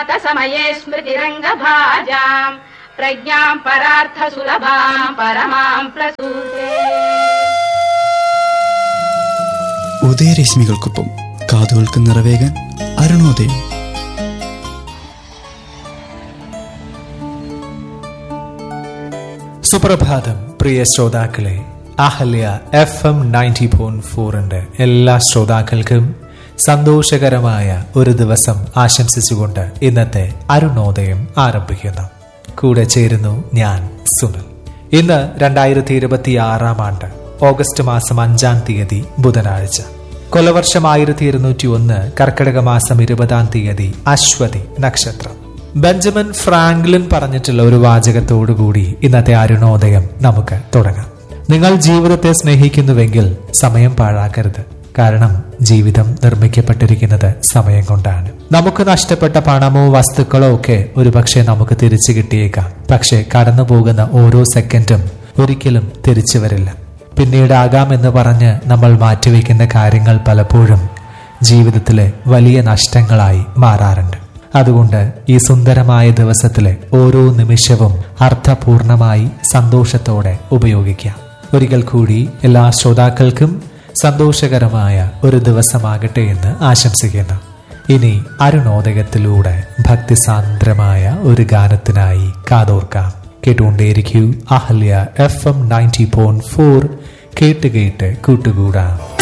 प्रभातसमये स्मृतिरङ्गभाजाम् प्रज्ञाम् परार्थसुलभाम् परमाम् प्रसूते ഉദയരശ്മികൾക്കൊപ്പം കാതുകൾക്ക് നിറവേകാൻ അരുണോദയം സുപ്രഭാതം പ്രിയ ശ്രോതാക്കളെ Ahalya F M ninety point ഫോറിന്റെ എല്ലാ ശ്രോതാക്കൾക്കും സന്തോഷകരമായ ഒരു ദിവസം ആശംസിച്ചുകൊണ്ട് ഇന്നത്തെ അരുണോദയം ആരംഭിക്കുന്നു കൂടെ ചേരുന്നു ഞാൻ സുനിൽ ഇന്ന് രണ്ടായിരത്തി ഇരുപത്തി ആറാം ആണ്ട് ഓഗസ്റ്റ് മാസം അഞ്ചാം തീയതി ബുധനാഴ്ച കൊലവർഷം ആയിരത്തി ഇരുന്നൂറ്റി ഒന്ന് കർക്കിടക മാസം ഇരുപതാം തീയതി അശ്വതി നക്ഷത്രം ബെഞ്ചമിൻ ഫ്രാങ്ക്ലിൻ പറഞ്ഞിട്ടുള്ള ഒരു വാചകത്തോടുകൂടി ഇന്നത്തെ അരുണോദയം നമുക്ക് തുടങ്ങാം നിങ്ങൾ ജീവിതത്തെ സ്നേഹിക്കുന്നുവെങ്കിൽ സമയം പാഴാക്കരുത് കാരണം ജീവിതം നിർമ്മിക്കപ്പെട്ടിരിക്കുന്നത് സമയം കൊണ്ടാണ് നമുക്ക് നഷ്ടപ്പെട്ട പണമോ വസ്തുക്കളോ ഒക്കെ ഒരുപക്ഷെ നമുക്ക് തിരിച്ചു കിട്ടിയേക്കാം പക്ഷെ കടന്നു പോകുന്ന ഓരോ സെക്കൻഡും ഒരിക്കലും തിരിച്ചു വരില്ല പിന്നീടാകാമെന്ന് പറഞ്ഞ് നമ്മൾ മാറ്റിവെക്കുന്ന കാര്യങ്ങൾ പലപ്പോഴും ജീവിതത്തിലെ വലിയ നഷ്ടങ്ങളായി മാറാറുണ്ട് അതുകൊണ്ട് ഈ സുന്ദരമായ ദിവസത്തിലെ ഓരോ നിമിഷവും അർത്ഥപൂർണമായി സന്തോഷത്തോടെ ഉപയോഗിക്കാം ഒരിക്കൽ കൂടി എല്ലാ ശ്രോതാക്കൾക്കും സന്തോഷകരമായ ഒരു ദിവസമാകട്ടെ എന്ന് ആശംസിക്കുന്നു ഇനി അരുണോദയത്തിലൂടെ ഭക്തിസാന്ദ്രമായ ഒരു ഗാനത്തിനായി കാതോർക്കാം കേട്ടുകൊണ്ടേയിരിക്കൂ Ahalya F M ninety point four കേട്ട് കേട്ട് കൂട്ടുകൂടാം